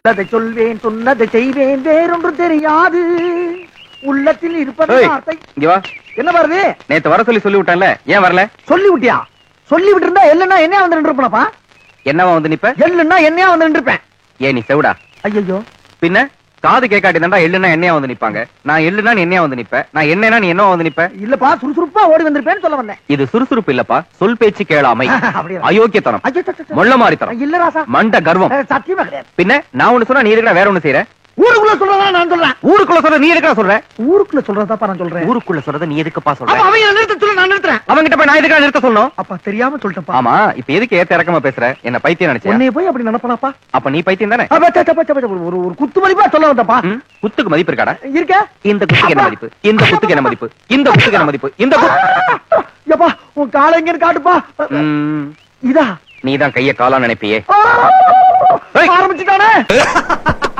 உள்ளதை சொல்வேன் சொன்னதை செய்வேன் வேறொன்று தெரியாது உள்ளத்தில் இருப்பது ஏய், வார்த்தை இங்க வா என்ன வருது நேத்து வர சொல்லி சொல்லி விட்டேன்ல ஏன் வரல சொல்லி விட்டியா சொல்லி விட்டு இருந்தா எல்லுன்னா என்னையா வந்து நின்றுப்பனப்பா என்னவா வந்து நிப்ப எல்லுன்னா என்னையா வந்து நின்றுப்பேன் ஏன் நீ செவிடா ஐயோ பின்ன காது கேட்காட்டி தாண்டா எள்ளுனா என்னையா வந்து நிப்பாங்க நான் எள்ளுனா நீ என்னையா வந்து நிப்ப நான் என்னன்னா நீ என்னவா வந்து நிப்ப இல்லப்பா சுறுசுறுப்பா ஓடி வந்திருப்பேன்னு சொல்ல வந்தேன் இது சுறுசுறுப்பு இல்லப்பா சொல் பேச்சு கேளாமை அப்படியா? அயோக்கியத்தனம் ஐயோ, சே, சே, சே. மொள்ள மாறித்தனம் இல்ல ராசா மண்ட கர்வம் அஹ், சத்தியமா கிடையாது பின்ன நான் ஒண்ணு சொன்னா நீ இருக்கிற வேற ஒண்ணு செய்யற ஊருக்குள்ள சொல்றதா நான் சொல்றேன் ஊருக்குள்ள சொல்ற நீ எதுக்குடா சொல்ற ஊருக்குள்ள சொல்றதாப்பா நான் சொல்றேன் ஊருக்குள்ள சொல்றத நீ எதுக்குப்பா அப்ப சொல்ற அவங்க நிறுத்த சொல்ல நான் நிறுத்துறேன் அவங்கிட்ட போய் நான் எதுக்கா நிறுத்த சொல்லணும் அப்பா தெரியாம சொல்லிட்டேன்ப்பா ஆமா இப்ப எதுக்கு ஏத்த இறக்கமா பேசுற என்ன பைத்தியம் நினைச்சியா உன்னைய போய் அப்படி நினைப்பனாப்பா அப்ப நீ பைத்தியம் தானே அப்ப, சே, சே, சே, சே, ஒரு ஒரு குத்து மதிப்பா சொல்ல வந்தப்பா ம்? குத்துக்கு மதிப்பு இருக்காடா இருக்க இந்த குத்துக்கு என்ன மதிப்பு இந்த குத்துக்கு என்ன மதிப்பு இந்த குத்துக்கு என்ன மதிப்பு இந்த கு- எப்பா உன் காலை எங்கன்னு காட்டுப்பா ம், இதா நீதான் கைய காலா நினைப்பியே ஆ! ஏய். ஆரம்பிச்சுட்டானே